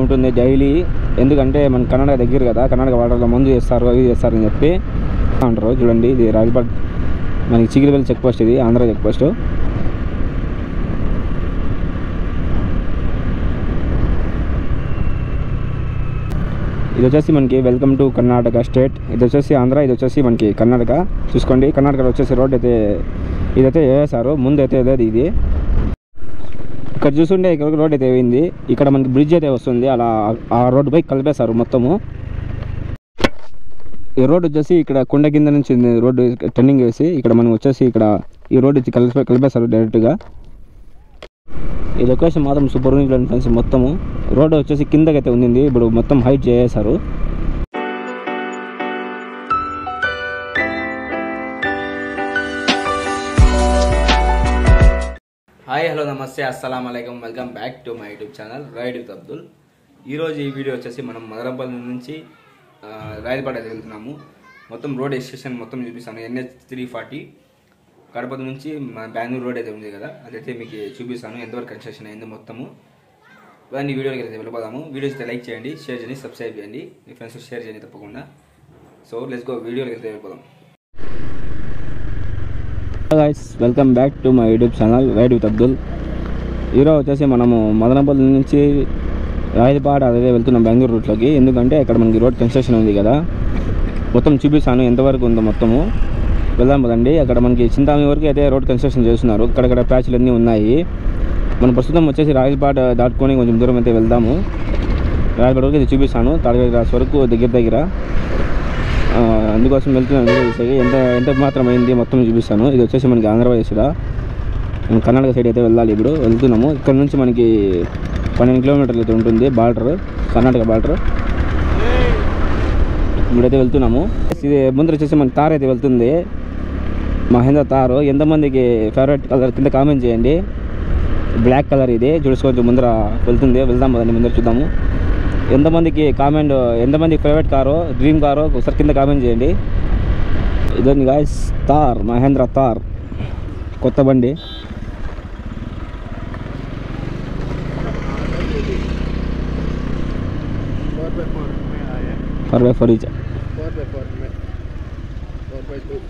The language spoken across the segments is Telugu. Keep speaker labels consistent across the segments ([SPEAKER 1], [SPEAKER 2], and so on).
[SPEAKER 1] ఉంటుంది డైలీ ఎందుకంటే మన కర్ణాటక దగ్గర కదా కర్ణాటక వాటర్లో మందు చేస్తారు అవి చేస్తారు అని చెప్పి అంటారు చూడండి ఇది రాజపాట్ మనకి చిగిరిపల్లి చెక్ పోస్ట్ ఇది ఆంధ్ర చెక్ పోస్ట్ ఇది వచ్చేసి మనకి వెల్కమ్ టు కర్ణాటక స్టేట్ ఇది వచ్చేసి ఆంధ్ర ఇది వచ్చేసి మనకి కర్ణాటక చూసుకోండి కర్ణాటకలో వచ్చేసి రోడ్ అయితే ఇదైతే వేసారు ముందు అయితే లేదు ఇది ఇక్కడ చూస్తుంటే ఇక్కడ రోడ్ అయితే వేయింది ఇక్కడ మనకి బ్రిడ్జ్ అయితే వస్తుంది అలా ఆ రోడ్డు పై కలిపేశారు మొత్తము ఈ రోడ్ వచ్చేసి ఇక్కడ కొండ కింద నుంచి ఉంది రోడ్డు టర్నింగ్ వేసి ఇక్కడ మనం వచ్చేసి ఇక్కడ ఈ రోడ్ వచ్చి కలిపే కలిపేశారు డైరెక్ట్గా ఈ లొకేషన్ మాత్రం సూపర్ ఉంది చూడండి ఫ్రెండ్స్ మొత్తము రోడ్ వచ్చేసి కిందకైతే ఉంది ఇప్పుడు మొత్తం హైట్ చేసేశారు హాయ్ హలో నమస్తే అస్సలం అయికం welcome back to my YouTube channel ride with Abdul ఈరోజు ఈ వీడియో వచ్చేసి మనం మదనపల్లి నుంచి ఆ, రాయలపాట అయితే వెళ్తున్నాము మొత్తం రోడ్ ఎక్స్టేషన్ మొత్తం చూపిస్తాను ఎన్హెచ్ త్రీ ఫార్టీ కడప నుంచి మన బెంగళూరు రోడ్ అయితే ఉంది కదా అదైతే మీకు చూపిస్తాను ఎంతవరకు కన్స్ట్రక్షన్ అయింది మొత్తము దాన్ని వీడియోకి అయితే వెళ్ళిపోదాము వీడియోస్ అయితే లైక్ చేయండి షేర్ చేయండి సబ్స్క్రైబ్ చేయండి మీ ఫ్రెండ్స్ షేర్ చేయండి తప్పకుండా సో లెట్స్ గో వీడియోకి అయితే వెళ్ళిపోదాం guys welcome back to my YouTube channel ride with Abdul ఈరోజు వచ్చేసి మనము మదనపల్లి నుంచి రాయలపాట అదే వెళ్తున్నాం బెంగళూరు రూట్లోకి ఎందుకంటే ఇక్కడ మనకి రోడ్ కన్స్ట్రక్షన్ ఉంది కదా మొత్తం చూపిస్తాను ఎంతవరకు ఉందో మొత్తము వెళ్దాం పదండి అక్కడ మనకి చింతామి వరకు అయితే రోడ్ కన్స్ట్రక్షన్ చేస్తున్నారు ఇక్కడక్కడ ప్యాచ్లు అన్నీ ఉన్నాయి మనం ప్రస్తుతం వచ్చేసి రాయలపాట దాటుకొని కొంచెం దూరం అయితే వెళ్దాము రాయలపాట వరకు ఇది చూపిస్తాను తాడగడ క్రాస్ వరకు దగ్గర దగ్గర ఆ, అందుకోసం వెళ్తున్నాను వీడియో తీసేకి ఎంత ఎంత మాత్రం అయింది మొత్తం చూపిస్తాను ఇది వచ్చేసి మనకి ఆంధ్రప్రదేశ్ రా మనం కర్ణాటక సైడ్ అయితే వెళ్ళాలి ఇప్పుడు వెళ్తున్నాము ఇక్కడ నుంచి మనకి పన్నెండు కిలోమీటర్లు అయితే ఉంటుంది బార్డర్ కర్ణాటక బార్డర్ ఇప్పుడైతే వెళ్తున్నాము ఇది ముందర వచ్చేసి మనకి తార్ అయితే వెళ్తుంది మహేంద్ర తారు ఎంతమందికి ఫేవరెట్ కలర్ కింద కామెంట్ చేయండి బ్లాక్ కలర్ ఇది చూసుకోవచ్చు ముందర వెళ్తుంది వెళ్దాం పదండి ముందర చూద్దాము ఎంతమందికి కామెంట్ ఎంతమంది ఫేవరెట్ కారు డ్రీమ్ కారు ఒకసారి కింద కామెంట్ చేయండి ఇదండి గాయస్ తార్ మహేంద్ర తార్ కొత్త బండి
[SPEAKER 2] फोर बाई फोर में आया
[SPEAKER 1] four by four each
[SPEAKER 2] four by four में फोर बाई टू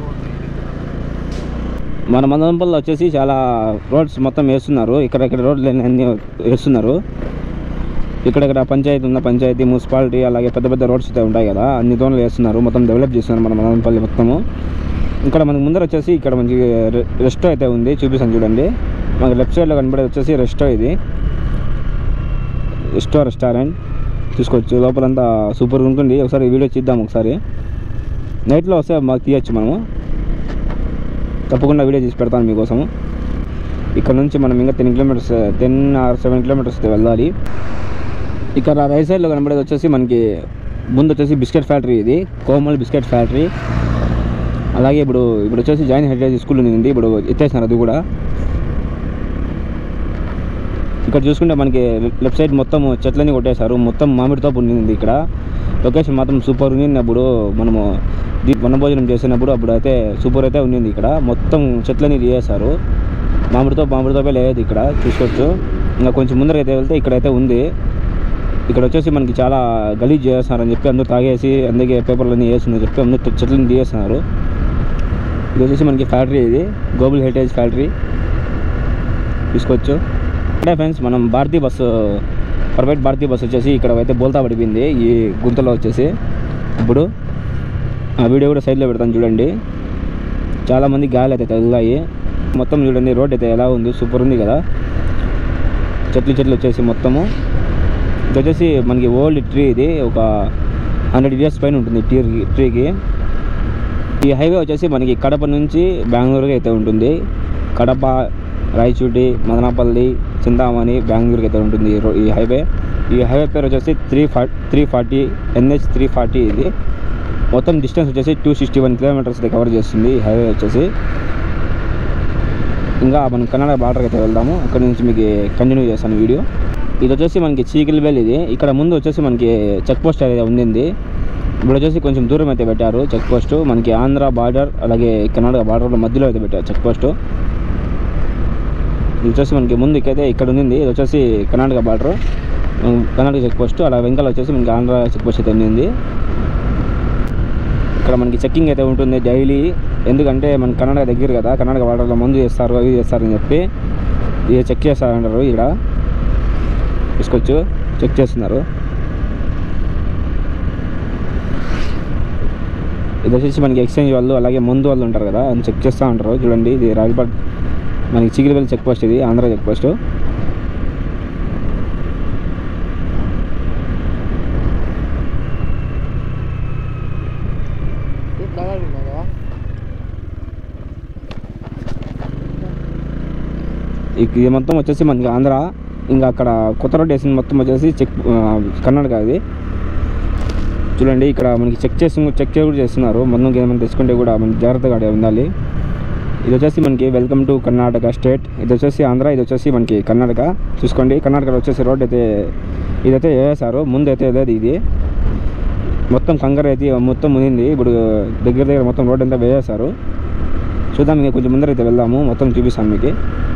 [SPEAKER 1] మన మదనపల్లిలో వచ్చేసి చాలా రోడ్స్ మొత్తం వేస్తున్నారు ఇక్కడ ఇక్కడ రోడ్లు అన్నీ వేస్తున్నారు ఇక్కడక్కడ పంచాయతీ ఉన్న పంచాయతీ మున్సిపాలిటీ అలాగే పెద్ద పెద్ద రోడ్స్ అయితే ఉంటాయి కదా అన్ని దోన్లు వేస్తున్నారు మొత్తం డెవలప్ చేస్తున్నారు మన మదనపల్లి మొత్తము ఇక్కడ మనకి ముందర వచ్చేసి ఇక్కడ మనకి రె- రెస్టో అయితే ఉంది చూపిస్తాను చూడండి మనకి లెఫ్ట్ సైడ్లో కనబడేది వచ్చేసి రెస్టో ఇది రెస్టో రెస్టారెంట్ చూసుకోవచ్చు లోపలంతా సూపర్గా ఉంటుంది ఒకసారి వీడియో చూద్దాం ఒకసారి నైట్లో వస్తే మాకు తీయచ్చు మనము తప్పకుండా వీడియో తీసి పెడతాను మీకోసము ఇక్కడ నుంచి మనం ఇంకా ten kilometres ten or seven kilometres అయితే వెళ్ళాలి ఇక్కడ రైట్ సైడ్లో కనబడేది వచ్చేసి మనకి ముందు వచ్చేసి బిస్కెట్ ఫ్యాక్టరీ ఇది కోమల్ బిస్కెట్ ఫ్యాక్టరీ అలాగే ఇప్పుడు ఇప్పుడు వచ్చేసి జాయిన్ హెరిటేజ్ స్కూల్ ఉంది ఇప్పుడు ఎత్తేసినారు అది కూడా ఇక్కడ చూసుకుంటే మనకి లెఫ్ట్ సైడ్ మొత్తం చెట్లన్నీ కొట్టేశారు మొత్తం మామిడి తోపు ఉంది ఇక్కడ లొకేషన్ మాత్రం సూపర్ ఉంది అప్పుడు మనము దీ వనభోజనం చేసినప్పుడు అప్పుడు అయితే సూపర్ అయితే ఉంది ఇక్కడ మొత్తం చెట్లని తీసేశారు మామిడి తోపు మామిడి తోపే లేదు ఇక్కడ చూసుకోవచ్చు ఇంకా కొంచెం ముందర అయితే వెళ్తే ఇక్కడైతే ఉంది ఇక్కడ వచ్చేసి మనకి చాలా గలీజ్ చేస్తున్నారని చెప్పి అందరూ తాగేసి అందుకే పేపర్లన్నీ వేస్తున్నారు చెప్పి అందరూ చెట్లను తీసేస్తున్నారు ఇది వచ్చేసి మనకి ఫ్యాక్టరీ ఇది గ్లోబల్ హెరిటేజ్ ఫ్యాక్టరీ తీసుకోవచ్చు అంటే ఫ్రెండ్స్ మనం Bharathi bus private Bharathi bus వచ్చేసి ఇక్కడ అయితే బోల్తా పడిపోయింది ఈ గుంతలో వచ్చేసి ఇప్పుడు ఆ వీడియో కూడా సైడ్లో పెడతాను చూడండి చాలామంది గాలి అయితే తగిలాయి మొత్తం చూడండి రోడ్ అయితే ఎలా ఉంది సూపర్ ఉంది కదా చెట్లు చెట్లు వచ్చేసి మొత్తము ఇది వచ్చేసి మనకి ఓల్డ్ ట్రీ ఇది ఒక హండ్రెడ్ ఇయర్స్ పైన ఉంటుంది ట్రీ ట్రీకి ఈ హైవే వచ్చేసి మనకి కడప నుంచి బెంగళూరుకి అయితే ఉంటుంది కడప రాయచూటి మదనపల్లి చింతామణి బెంగళూరుకి అయితే ఉంటుంది ఈ రో- ఈ హైవే ఈ హైవే పేరు వచ్చేసి త్రీ ఫా three forty NH three forty ఇది మొత్తం డిస్టెన్స్ వచ్చేసి టూ సిక్స్టీ వన్ కిలోమీటర్స్ అయితే కవర్ చేస్తుంది ఈ హైవే వచ్చేసి ఇంకా మనం కన్నడ బార్డర్కి అయితే వెళ్దాము అక్కడ నుంచి మీకు కంటిన్యూ చేస్తాను వీడియో ఇది వచ్చేసి మనకి చీకిలిబెల్ ఇది ఇక్కడ ముందు వచ్చేసి మనకి చెక్ పోస్ట్ అయితే ఉండింది ఇప్పుడు వచ్చేసి కొంచెం దూరం అయితే పెట్టారు చెక్ పోస్ట్ మనకి ఆంధ్ర బార్డర్ అలాగే కర్ణాటక బార్డర్ మధ్యలో అయితే పెట్టారు చెక్ పోస్ట్ ఇది వచ్చేసి మనకి ముందుకైతే ఇక్కడ ఉంది ఇది వచ్చేసి Karnataka border Karnataka check post అలా వెంకల్ వచ్చేసి మనకి ఆంధ్ర చెక్ పోస్ట్ అయితే ఉంది ఇక్కడ మనకి చెక్కింగ్ అయితే ఉంటుంది డైలీ ఎందుకంటే మన కర్ణాటక దగ్గర కదా కర్ణాటక వాటర్లో మందు చేస్తారు అవి చేస్తారని చెప్పి ఇది చెక్ చేస్తారంటారు ఇక్కడ తీసుకొచ్చు చెక్ చేస్తున్నారు ఇది వచ్చేసి మనకి ఎక్స్చేంజ్ వాళ్ళు అలాగే మందు వాళ్ళు ఉంటారు కదా అని చెక్ చేస్తూ ఉంటారు చూడండి ఇది రాజపాట్ మనకి చిగిరిపల్లి చెక్ పోస్ట్ ఇది ఆంధ్ర చెక్ పోస్ట్
[SPEAKER 2] కదా
[SPEAKER 1] ఇక ఇది మొత్తం వచ్చేసి మనకి ఆంధ్ర ఇంకా అక్కడ కొత్త రోడ్ వేసింది మొత్తం వచ్చేసి చెక్ ఆ, కర్ణాటక అది చూడండి ఇక్కడ మనకి చెక్ చేసి చెక్ కూడా చేస్తున్నారు మందు ఏమైనా తెచ్చుకుంటే కూడా మనకి జాగ్రత్తగా ఆడే ఉండాలి ఇది వచ్చేసి మనకి వెల్కమ్ టు కర్ణాటక స్టేట్ ఇది వచ్చేసి ఆంధ్ర ఇది వచ్చేసి మనకి కర్ణాటక చూసుకోండి కర్ణాటకలో వచ్చేసి రోడ్ అయితే ఇదైతే వేసారు ముందు అయితే లేదు ఇది మొత్తం కంకర అయితే మొత్తం మునింది ఇప్పుడు దగ్గర దగ్గర మొత్తం రోడ్ అంతా వేసేసారు చూద్దాం ఇంకా కొంచెం ముందర అయితే వెళ్దాము మొత్తం చూపిస్తాను మీకు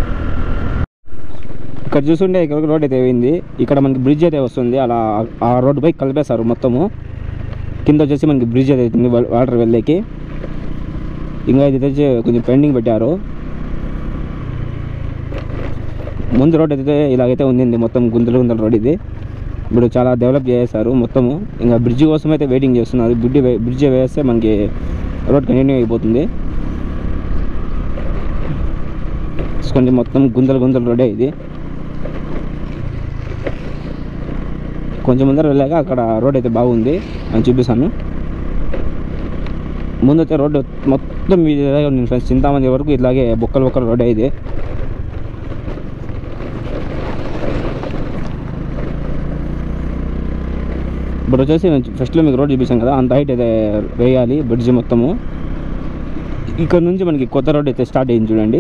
[SPEAKER 1] ఇక్కడ చూస్తుంటే ఇక్కడ రోడ్ అయితే పోయింది ఇక్కడ మనకి బ్రిడ్జ్ అయితే వస్తుంది అలా ఆ రోడ్డు పై కలిపేశారు మొత్తము కింద వచ్చేసి మనకి బ్రిడ్జ్ అయితే అవుతుంది వా- వాటర్ వెళ్ళేకి ఇంకా ఇది వచ్చి కొంచెం పెండింగ్ పెట్టారు ముందు రోడ్ అయితే ఇలాగైతే ఉంది మొత్తం గుంతలు గుంతల రోడ్ ఇది ఇప్పుడు చాలా డెవలప్ చేశారు మొత్తము ఇంకా బ్రిడ్జ్ కోసం అయితే వెయిటింగ్ చేస్తున్నారు బ్రిడ్జ్ బ్రిడ్జ్ వేస్తే మనకి రోడ్ కంటిన్యూ అయిపోతుంది చూసుకోండి మొత్తం గుంతలు గుంతల రోడే ఇది కొంచెం ముందర వెళ్ళాక అక్కడ రోడ్ అయితే బాగుంది అని చూపిస్తాను ముందైతే రోడ్డు మొత్తం ఇలాగే ఉంది ఫ్రెండ్స్ చింతామంది వరకు ఇలాగే బొక్కలు బొక్కలు రోడ్ ఇది ఇప్పుడు వచ్చేసి ఫస్ట్లో మీకు రోడ్ చూపించాం కదా అంత హైట్ అయితే వేయాలి బ్రిడ్జ్ మొత్తము ఇక్కడ నుంచి మనకి కొత్త రోడ్ అయితే స్టార్ట్ అయింది చూడండి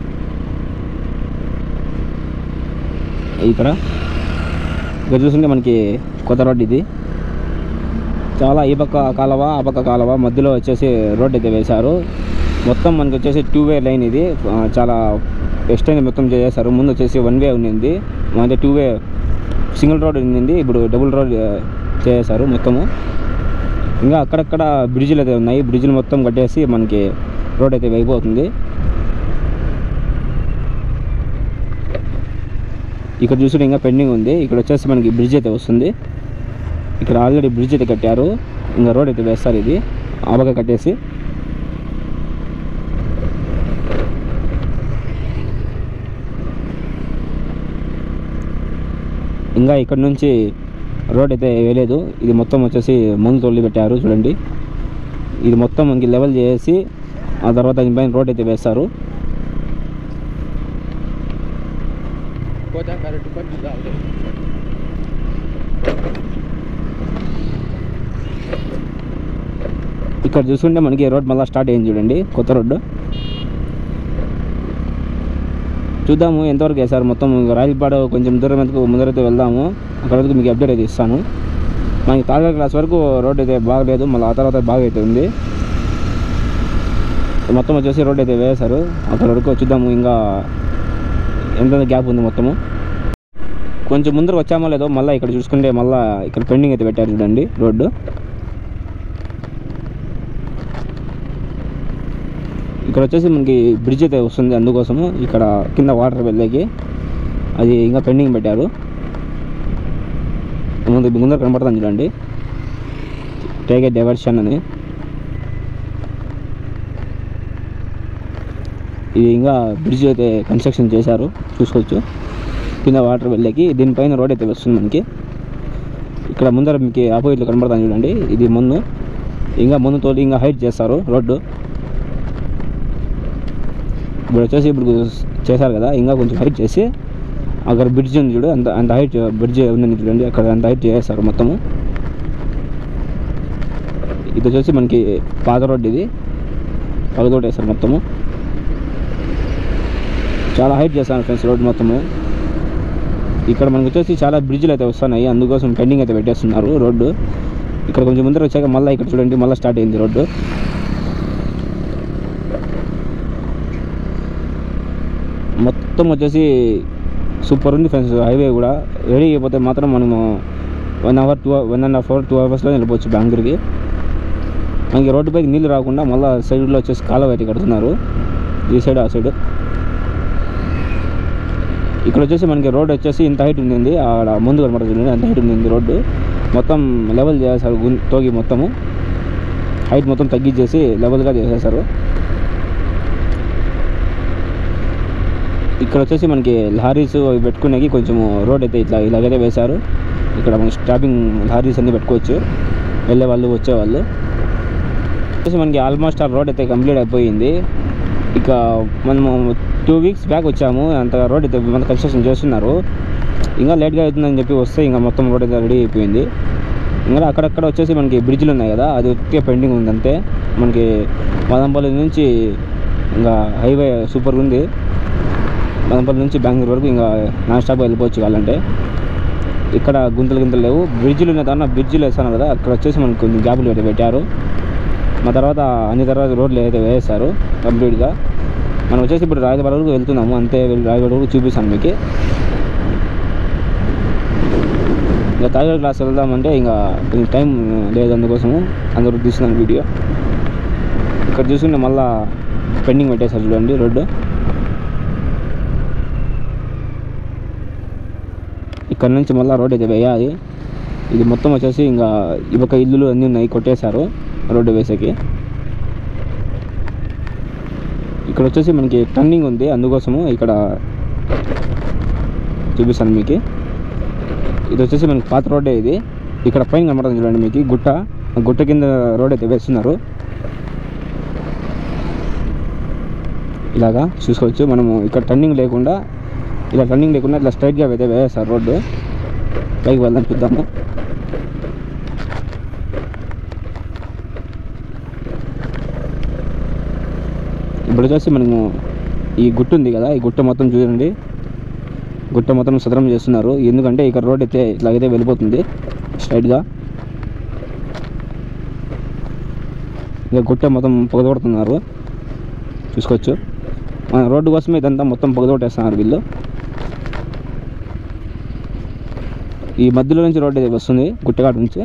[SPEAKER 1] ఇక్కడ ఇక్కడ చూస్తుంటే మనకి కొత్త రోడ్ ఇది చాలా ఈ పక్క కాలువ ఆ పక్క కాలువ మధ్యలో వచ్చేసి రోడ్ అయితే వేశారు మొత్తం మనకి వచ్చేసి టూ వే లైన్ ఇది ఆ, చాలా ఎక్స్టెండ్ మొత్తం చేశారు ముందు వచ్చేసి వన్ వే ఉన్నింది అంటే టూ వే సింగిల్ రోడ్ ఉన్నింది ఇప్పుడు డబుల్ రోడ్ ఆ, చేశారు మొత్తము ఇంకా అక్కడక్కడ బ్రిడ్జ్లు అయితే ఉన్నాయి బ్రిడ్జ్లు మొత్తం కట్టేసి మనకి రోడ్ అయితే అయిపోతుంది ఇక్కడ చూసుకుంటే ఇంకా పెండింగ్ ఉంది ఇక్కడ వచ్చేసి మనకి బ్రిడ్జ్ అయితే వస్తుంది ఇక్కడ ఆల్రెడీ బ్రిడ్జ్ అయితే కట్టారు ఇంకా రోడ్ అయితే వేస్తారు ఇది ఆబగా కట్టేసి ఇంకా ఇక్కడ నుంచి రోడ్ అయితే వేయలేదు ఇది మొత్తం వచ్చేసి ముందు తొలి పెట్టారు చూడండి ఇది మొత్తం మనకి లెవెల్ చేసి ఆ తర్వాత దీనిపైన రోడ్ అయితే వేస్తారు
[SPEAKER 2] పోతా కరెక్ట్ పని చూడాలి
[SPEAKER 1] ఇక్కడ చూసుకుంటే మనకి రోడ్ మళ్ళీ స్టార్ట్ అయింది చూడండి కొత్త రోడ్డు చూద్దాము ఎంతవరకు వేసారు మొత్తం ఇంకా రాయలపాడు కొంచెం దూరం ఎందుకు ముందరైతే వెళ్దాము అక్కడ వరకు మీకు అప్డేట్ అయితే ఇస్తాను మనకి తాగా క్లాస్ వరకు రోడ్ అయితే బాగలేదు మళ్ళీ ఆ తర్వాత బాగా అయితే ఉంది మొత్తం వచ్చేసి రోడ్ అయితే వేశారు అక్కడ వరకు చూద్దాము ఇంకా ఎంత గ్యాప్ ఉంది మొత్తము కొంచెం ముందర వచ్చామో లేదో మళ్ళీ ఇక్కడ చూసుకుంటే మళ్ళీ ఇక్కడ పెండింగ్ అయితే పెట్టారు చూడండి రోడ్డు ఇక్కడ వచ్చేసి మనకి బ్రిడ్జ్ అయితే వస్తుంది అందుకోసము ఇక్కడ కింద వాటర్ వెళ్ళేకి అది ఇంకా పెండింగ్ పెట్టారు ముందు ముందర కనపడుతుంది చూడండి టేకే డైవర్షన్ అని ఇది ఇంకా బ్రిడ్జ్ అయితే కన్స్ట్రక్షన్ చేశారు చూసుకోవచ్చు కింద వాటర్ వెళ్ళేకి దీనిపైన రోడ్ అయితే వస్తుంది మనకి ఇక్కడ ముందర మీకు ఆపోజిట్లో కనబడుతుంది చూడండి ఇది ముందు ఇంకా ముందు తోటి ఇంకా హైట్ చేస్తారు రోడ్డు ఇప్పుడు వచ్చేసి ఇప్పుడు చేశారు కదా ఇంకా కొంచెం హైట్ చేసి అక్కడ బ్రిడ్జ్ ఉంది చూడు అంత అంత హైట్ బ్రిడ్జ్ ఉందని చూడండి అక్కడ అంత హైట్ చేస్తారు మొత్తము ఇది వచ్చేసి మనకి పాత రోడ్ ఇది పగదోట వేస్తారు మొత్తము చాలా హైట్ చేస్తారు ఫ్రెండ్స్ రోడ్ మొత్తము ఇక్కడ మనకు వచ్చేసి చాలా బ్రిడ్జ్లు అయితే వస్తున్నాయి అందుకోసం పెండింగ్ అయితే పెట్టేస్తున్నారు రోడ్డు ఇక్కడ కొంచెం ముందర వచ్చాక మళ్ళీ ఇక్కడ చూడండి మళ్ళీ స్టార్ట్ అయింది రోడ్డు మొత్తం వచ్చేసి సూపర్ ఉంది ఫ్రెండ్స్ హైవే కూడా రెడీ అయిపోతే మాత్రం మనము one hour two one and half hour two అవర్స్లో వెళ్ళిపోవచ్చు బెంగళూరుకి మనకి రోడ్డు పైకి నీళ్ళు రాకుండా మళ్ళీ సైడ్లో వచ్చేసి కాలువ అయితే కడుతున్నారు ఈ సైడ్ ఆ సైడ్ ఇక్కడ వచ్చేసి మనకి రోడ్ వచ్చేసి ఇంత హైట్ ఉంది ఆడ ముందు కనబడుతుంది అంత హైట్ ఉంది రోడ్డు మొత్తం లెవెల్ చేసేసారు గున్- తోగి మొత్తము హైట్ మొత్తం తగ్గించేసి లెవెల్గా చేసేసారు ఇక్కడ వచ్చేసి మనకి లారీస్ అవి పెట్టుకునేకి కొంచెం రోడ్ అయితే ఇట్లా ఇలాగైతే వేశారు ఇక్కడ మనం స్టాపింగ్ లారీస్ అన్ని పెట్టుకోవచ్చు వెళ్ళే వాళ్ళు వచ్చేవాళ్ళు వచ్చేసి మనకి ఆల్మోస్ట్ ఆ రోడ్ అయితే కంప్లీట్ అయిపోయింది ఇక మనము టూ వీక్స్ బ్యాక్ వచ్చాము అంత రోడ్ అయితే మన కన్స్ట్రక్షన్ చేస్తున్నారు ఇంకా లేట్గా అవుతుందని చెప్పి వస్తే ఇంకా మొత్తం రోడ్ అయితే రెడీ అయిపోయింది ఇంకా అక్కడక్కడ వచ్చేసి మనకి బ్రిడ్జ్లు ఉన్నాయి కదా అది ఒకే పెండింగ్ ఉంది అంతే మనకి మదంపల్లి నుంచి ఇంకా హైవే సూపర్గా ఉంది మదంపల్లి నుంచి బెంగళూరు వరకు ఇంకా నాన్ స్టాప్ వెళ్ళిపోవచ్చు కావాలంటే ఇక్కడ గుంతలు గింతలు లేవు బ్రిడ్జ్లు ఉన్నాయి దాన్న బ్రిడ్జ్లు వేస్తాను కదా అక్కడ వచ్చేసి మనకి కొంచెం గ్యాపులు అయితే పెట్టారు మా తర్వాత అన్ని తర్వాత రోడ్లు అయితే వేస్తారు కంప్లీట్గా మనం వచ్చేసి ఇప్పుడు రాయలవాడ వరకు వెళ్తున్నాము అంతే వెళ్ళి రాయలవాడ వరకు చూపిస్తాను మీకు ఇంకా థర్డ్ క్లాస్ వెళ్దామంటే ఇంకా కొంచెం టైం లేదు అందుకోసము అందరూ తీస్తున్నాను వీడియో ఇక్కడ చూసుకుంటే మళ్ళా పెండింగ్ పెట్టేశారు చూడండి రోడ్డు ఇక్కడ నుంచి మళ్ళీ రోడ్ అయితే వేయాలి ఇది మొత్తం వచ్చేసి ఇంకా ఈ పక్క ఇల్లులు అన్నీ ఉన్నాయి కొట్టేశారు రోడ్డు వేసేకి ఇక్కడ వచ్చేసి మనకి టర్నింగ్ ఉంది అందుకోసము ఇక్కడ చూపిస్తాను మీకు ఇది వచ్చేసి మనకి పాత రోడ్డే ఇది ఇక్కడ పైన కనబడుతుంది చూడండి మీకు గుట్ట ఆ గుట్ట కింద రోడ్ అయితే వేస్తున్నారు ఇలాగా చూసుకోవచ్చు మనము ఇక్కడ టర్నింగ్ లేకుండా ఇలా టర్నింగ్ లేకుండా ఇట్లా స్ట్రైట్గా అయితే వేస్తారు రోడ్డు పైకి వెళ్దాం చూద్దాము ఇప్పుడు వచ్చేసి మనము ఈ గుట్ట ఉంది కదా ఈ గుట్ట మొత్తం చూడండి గుట్ట మొత్తం సదరం చేస్తున్నారు ఎందుకంటే ఇక్కడ రోడ్ అయితే ఇట్లాగైతే వెళ్ళిపోతుంది స్ట్రైట్గా ఇక గుట్ట మొత్తం పొగదొడుతున్నారు చూసుకోవచ్చు మన రోడ్డు కోసమే ఇదంతా మొత్తం పొగదొట్టేస్తున్నారు వీళ్ళు ఈ మధ్యలో నుంచి రోడ్డు అయితే వస్తుంది గుట్టగాడ నుంచి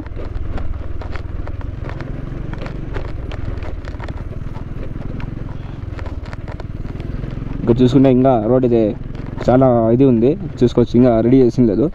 [SPEAKER 1] ఇక్కడ చూసుకుంటే ఇంకా రోడ్ అయితే చాలా ఇది ఉంది చూసుకోవచ్చు ఇంకా రెడీ చేసింది లేదు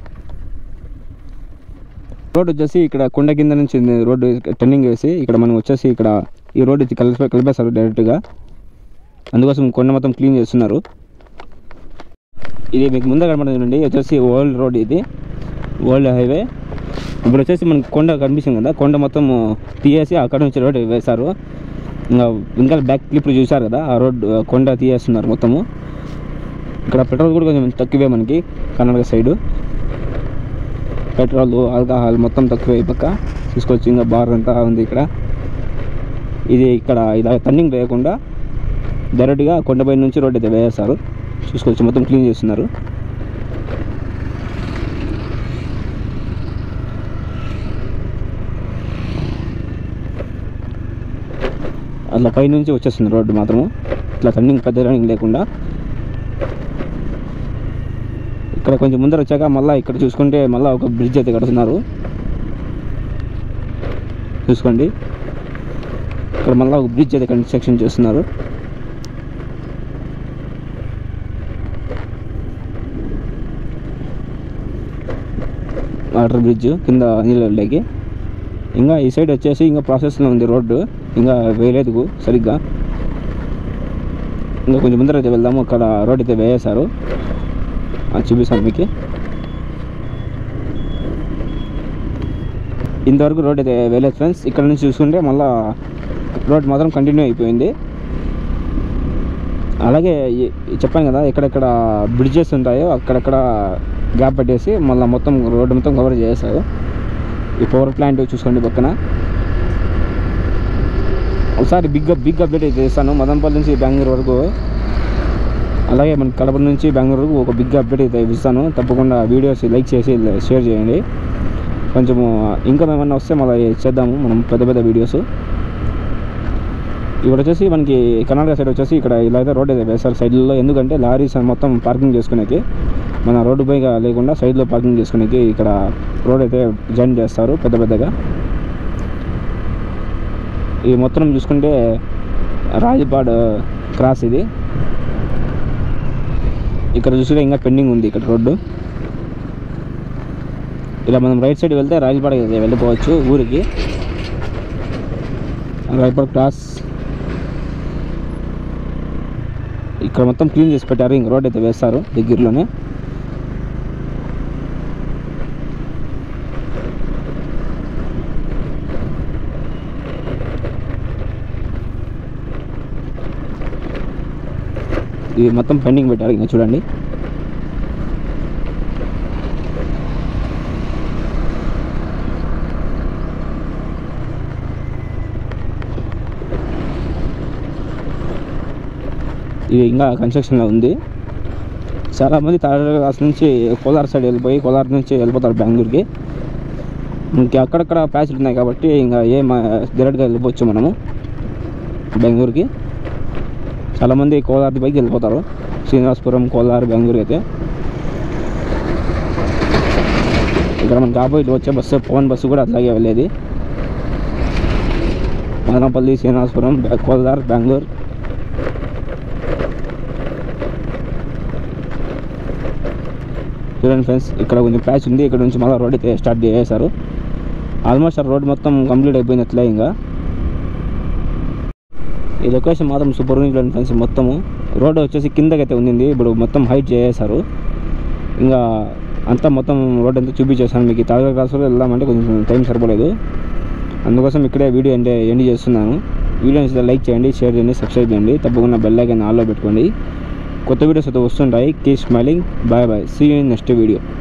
[SPEAKER 1] రోడ్ వచ్చేసి ఇక్కడ కొండ కింద నుంచి ఉంది రోడ్డు టర్నింగ్ వేసి ఇక్కడ మనం వచ్చేసి ఇక్కడ ఈ రోడ్ ఇది కలిపి కలిపేస్తారు డైరెక్ట్గా అందుకోసం కొండ మొత్తం క్లీన్ చేస్తున్నారు ఇది మీకు ముందే కనబడుతుంది వచ్చేసి ఓల్డ్ రోడ్ ఇది ఓల్డ్ హైవే ఇప్పుడు వచ్చేసి మనకి కొండ కనిపిస్తుంది కదా కొండ మొత్తం తీసేసి అక్కడ నుంచి రోడ్ వేశారు ఇంకా ఇంకా బ్యాక్ క్లిప్ చూశారు కదా ఆ రోడ్ కొండ తీసేస్తున్నారు మొత్తము ఇక్కడ పెట్రోల్ కూడా కొంచెం తక్కువే మనకి కర్ణాటక సైడు పెట్రోల్ ఆల్కహాల్ మొత్తం తక్కువే ఈ పక్క చూసుకోవచ్చు ఇంకా బార్ అంతా ఉంది ఇక్కడ ఇది ఇక్కడ ఇలా టర్నింగ్ వేయకుండా డైరెక్ట్గా కొండపై నుంచి రోడ్ అయితే వేసేస్తారు చూసుకోవచ్చు మొత్తం క్లీన్ చేస్తున్నారు అట్లా పై నుంచి వచ్చేస్తుంది రోడ్డు మాత్రము ఇట్లా టర్నింగ్ పెద్ద టర్నింగ్ లేకుండా ఇక్కడ కొంచెం ముందర వచ్చాక మళ్ళీ ఇక్కడ చూసుకుంటే మళ్ళీ ఒక బ్రిడ్జ్ అయితే కడుతున్నారు చూసుకోండి ఇక్కడ మళ్ళీ ఒక బ్రిడ్జ్ అయితే కన్స్ట్రక్షన్ చేస్తున్నారు వాటర్ బ్రిడ్జ్ కింద నీళ్ళు వెళ్ళేకి ఇంకా ఈ సైడ్ వచ్చేసి ఇంకా ప్రాసెస్లో ఉంది రోడ్డు ఇంకా వేయలేదు సరిగ్గా ఇంకా కొంచెం ముందర అయితే వెళ్దాము అక్కడ రోడ్ అయితే వేసేశారు అది చూపిస్తాను మీకు ఇంతవరకు రోడ్ అయితే వేయలేదు ఫ్రెండ్స్ ఇక్కడ నుంచి చూసుకుంటే మళ్ళా రోడ్ మాత్రం కంటిన్యూ అయిపోయింది అలాగే ఈ- చెప్పాను కదా ఎక్కడెక్కడ బ్రిడ్జెస్ ఉంటాయో అక్కడక్కడ గ్యాప్ పెట్టేసి మళ్ళీ మొత్తం రోడ్డు మొత్తం కవర్ చేస్తారు ఈ పవర్ ప్లాంట్ చూసుకోండి పక్కన ఒకసారి బిగ్ బిగ్ అప్డేట్ అయితే చేస్తాను మదనపల్లి నుంచి బెంగళూరు వరకు అలాగే మన కడప నుంచి బెంగళూరు వరకు ఒక బిగ్ అప్డేట్ అయితే ఇస్తాను తప్పకుండా వీడియోస్ లైక్ చేసి షేర్ చేయండి కొంచెము ఇంకా ఏమన్నా వస్తే మళ్ళీ చేద్దాము మనం పెద్ద పెద్ద వీడియోస్ ఇక్కడ వచ్చేసి మనకి కర్ణాటక సైడ్ వచ్చేసి ఇక్కడ ఇలా అయితే రోడ్ అయితే వేస్తారు సైడ్లో ఎందుకంటే లారీస్ మొత్తం పార్కింగ్ చేసుకునేకి మన రోడ్డు పైగా లేకుండా సైడ్లో పార్కింగ్ చేసుకునేకి ఇక్కడ రోడ్ అయితే జాయిన్ చేస్తారు పెద్ద పెద్దగా ఈ మొత్తం చూసుకుంటే రాజపాడ్ క్రాస్ ఇది ఇక్కడ చూసుకుంటే ఇంకా పెండింగ్ ఉంది ఇక్కడ రోడ్డు ఇలా మనం రైట్ సైడ్ వెళ్తే రాజపాడ వెళ్ళిపోవచ్చు ఊరికి రాజపాడ్ క్రాస్ ఇక్కడ మొత్తం క్లీన్ చేసి పెట్టారు ఇంక రోడ్ అయితే వేస్తారు దగ్గరలోనే ఇది మొత్తం పెండింగ్ పెట్టారు ఇంకా చూడండి ఇది ఇంకా కన్స్ట్రక్షన్లో ఉంది చాలామంది తాళరాజు నుంచి కోలార్ సైడ్ వెళ్ళిపోయి కోలార్ నుంచి వెళ్ళిపోతారు బెంగళూరుకి ఇంకా అక్కడక్కడ ప్యాచ్లు ఉన్నాయి కాబట్టి ఇంకా ఏ డైరెక్ట్గా వెళ్ళిపోవచ్చు మనము బెంగళూరుకి చాలామంది కోలార్ పైకి వెళ్ళిపోతారు శ్రీనివాసపురం కోలార్ బెంగళూరు అయితే ఇక్కడ మనకి ఆపోజిట్ వచ్చే బస్సు పవన్ బస్సు కూడా అట్లాగే వెళ్ళేది మదనపల్లి శ్రీనివాసపురం బె- కోలార్ బెంగళూరు చూడండి ఫ్రెండ్స్ ఇక్కడ కొంచెం ప్యాచ్ ఉంది ఇక్కడ నుంచి మళ్ళీ రోడ్ అయితే స్టార్ట్ చేసేసారు ఆల్మోస్ట్ ఆ రోడ్ మొత్తం కంప్లీట్ అయిపోయినట్లే ఇంకా ఈ లొకేషన్ మాత్రం సూపర్ ఉంది చూడండి ఫ్రెండ్స్ మొత్తము రోడ్ వచ్చేసి కిందకైతే ఉంది ఇప్పుడు మొత్తం హైట్ చేసేసారు ఇంకా అంతా మొత్తం రోడ్ అంతా చూపించేసాను మీకు తాజా క్లాసులో వెళ్దామంటే కొంచెం టైం సరిపోలేదు అందుకోసం ఇక్కడే వీడియో అంటే ఎండ్ చేస్తున్నాను వీడియో నచ్చితే లైక్ చేయండి షేర్ చేయండి సబ్స్క్రైబ్ చేయండి తప్పకుండా బెల్ ఐకాన్ ఆల్లో పెట్టుకోండి కొత్త వీడియోస్ అయితే వస్తుంటాయి keep smiling bye bye see you in next video